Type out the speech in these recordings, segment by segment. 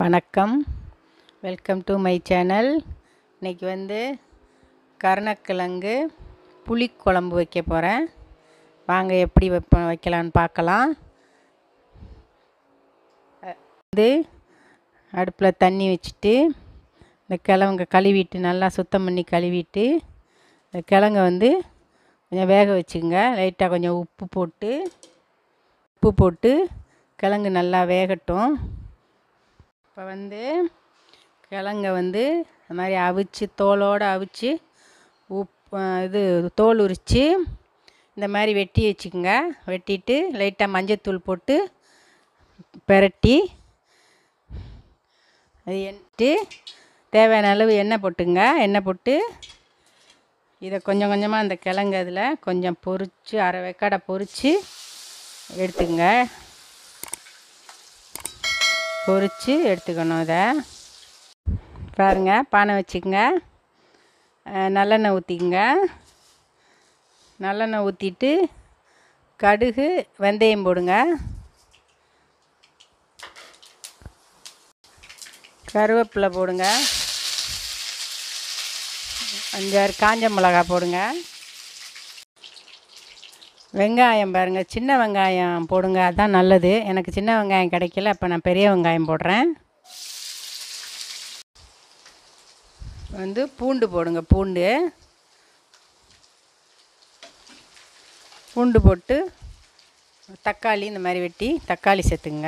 வணக்கம் welcome to my channel இன்றைக்கி வந்து கருணக்கிழங்கு புளிக்குழம்பு வைக்க போகிறேன் வாங்க எப்படி வைப்ப வைக்கலான்னு பார்க்கலாம் அ- வந்து அடுப்பில் தண்ணி வச்சுட்டு இந்த கிழங்க கழுவிட்டு நல்லா சுத்தம் பண்ணி கழுவிட்டு இந்த கிழங்க வந்து கொஞ்சம் வேக வச்சுங்க லைட்டாக கொஞ்சம் உப்பு போட்டு உப்பு போட்டு கிழங்கு நல்லா வேகட்டும் இப்போ வந்து கிழங்க வந்து இந்த மாதிரி அவிச்சு தோலோடு அவிச்சு உப் இது தோல் உரித்து இந்த மாதிரி வெட்டி வச்சுக்கோங்க வெட்டிட்டு லைட்டாக மஞ்சத்தூள் போட்டு பெரட்டி அது எண்ணிட்டு தேவையான அளவு எண்ணெய் போட்டுங்க எண்ணெய் போட்டு இதை கொஞ்சம் கொஞ்சமாக அந்த கிழங்கு அதில் கொஞ்சம் பொரித்து அரை வெக்காடை பொரித்து எடுத்துக்கங்க பொரித்து எடுத்துக்கணும் இதை பாருங்க பானை வச்சுக்கோங்க அஹ் நல்லெண்ணெய் ஊற்றிக்கங்க நல்லெண்ணெய் ஊற்றிட்டு கடுகு வெந்தயம் போடுங்க கருவேப்பிலை போடுங்க அஞ்சாறு காஞ்ச மிளகா போடுங்க வெங்காயம் பாருங்கள் சின்ன வெங்காயம் போடுங்க அதான் நல்லது எனக்கு சின்ன வெங்காயம் கிடைக்கல அப்போ நான் பெரிய வெங்காயம் போடுறேன் வந்து பூண்டு போடுங்க பூண்டு பூண்டு போட்டு தக்காளி இந்த மாதிரி வெட்டி தக்காளி சேர்த்துங்க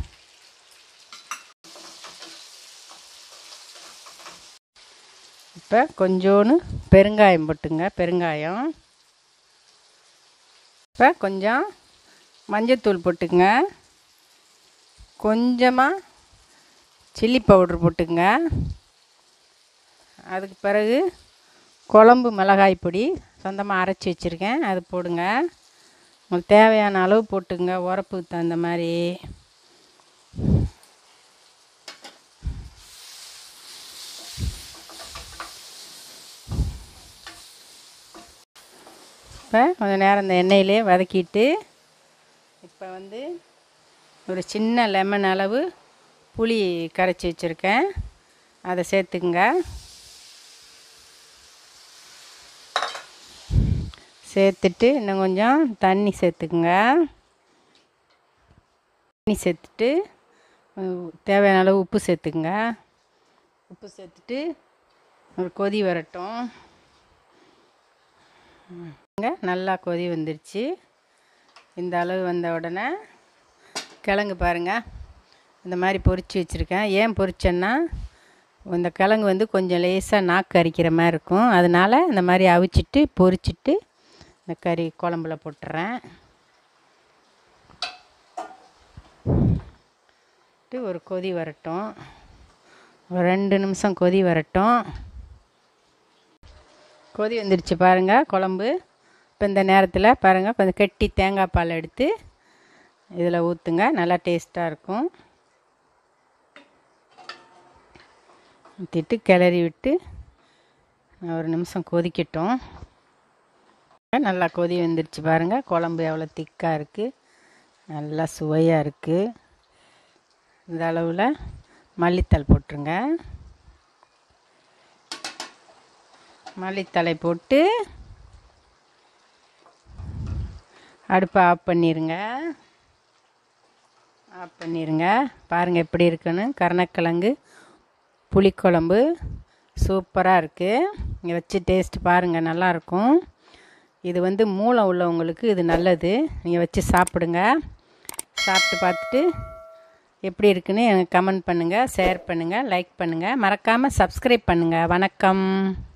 இப்போ கொஞ்சோன்னு பெருங்காயம் போட்டுங்க பெருங்காயம் இப்போ கொஞ்சம் மஞ்சத்தூள் போட்டுங்க கொஞ்சமாக சில்லி பவுட்ரு போட்டுங்க அதுக்கு பிறகு குழம்பு மிளகாய் பொடி சொந்தமாக அரைச்சி வச்சுருக்கேன் அது போடுங்க உங்களுக்கு தேவையான அளவு போட்டுங்க உரப்புக்கு தகுந்த மாதிரி இப்போ கொஞ்சம் நேரம் இந்த எண்ணெயிலே வதக்கிட்டு இப்போ வந்து ஒரு சின்ன லெமன் அளவு புளி கரைச்சி வச்சுருக்கேன் அதை சேர்த்துக்குங்க சேர்த்துட்டு இன்னும் கொஞ்சம் தண்ணி சேர்த்துக்குங்க தண்ணி சேர்த்துட்டு அஹ், தேவையான அளவு உப்பு சேர்த்துக்குங்க உப்பு சேர்த்துட்டு ஒரு கொதி வரட்டும் இங்க நல்லா கொதி வந்துருச்சு இந்த அளவு வந்த உடனே கிழங்கு பாருங்கள் இந்த மாதிரி பொரிச்சு வச்சுருக்கேன் ஏன் பொரிச்சேன்னா இந்த கிழங்கு வந்து கொஞ்சம் லேசாக நாக்கு அரிக்கிற மாதிரி இருக்கும் அதனால் இந்த மாதிரி அவிச்சிட்டு பொரிச்சிட்டு இந்த கறி குழம்புல போட்டுறேன் விட்டு ஒரு கொதி வரட்டும் ஒரு ரெண்டு நிமிஷம் கொதி வரட்டும் கொதி வந்துடுச்சு பாருங்கள் குழம்பு இப்போ இந்த நேரத்தில் பாருங்கள் கொஞ்சம் கெட்டி தேங்காய் பால் எடுத்து இதில் ஊற்றுங்க நல்லா டேஸ்ட்டாக இருக்கும் ஊற்றிட்டு கிளறி விட்டு ஒரு நிமிஷம் கொதிக்கட்டும் நல்லா கொதி வந்துடுச்சு பாருங்கள் குழம்பு எவ்வளோ திக்காக இருக்குது நல்லா சுவையாக இருக்குது இந்த அளவில் மல்லித்தலை போட்டுருங்க மல்லித்தலை போட்டு அடுப்பை ஆஃப் பண்ணிடுங்க ஆஃப் பண்ணிடுங்க பாருங்கள் எப்படி இருக்குன்னு கருணக்கிழங்கு புளிக்குழம்பு சூப்பராக இருக்குது இங்கே வச்சு டேஸ்ட் பாருங்கள் நல்லாயிருக்கும் இது வந்து மூளை உள்ளவங்களுக்கு இது நல்லது நீங்கள் வச்சு சாப்பிடுங்க சாப்பிட்டு பார்த்துட்டு எப்படி இருக்குன்னு எனக்கு கமெண்ட் பண்ணுங்கள் ஷேர் பண்ணுங்கள் லைக் பண்ணுங்கள் மறக்காமல் சப்ஸ்கிரைப் பண்ணுங்கள் வணக்கம்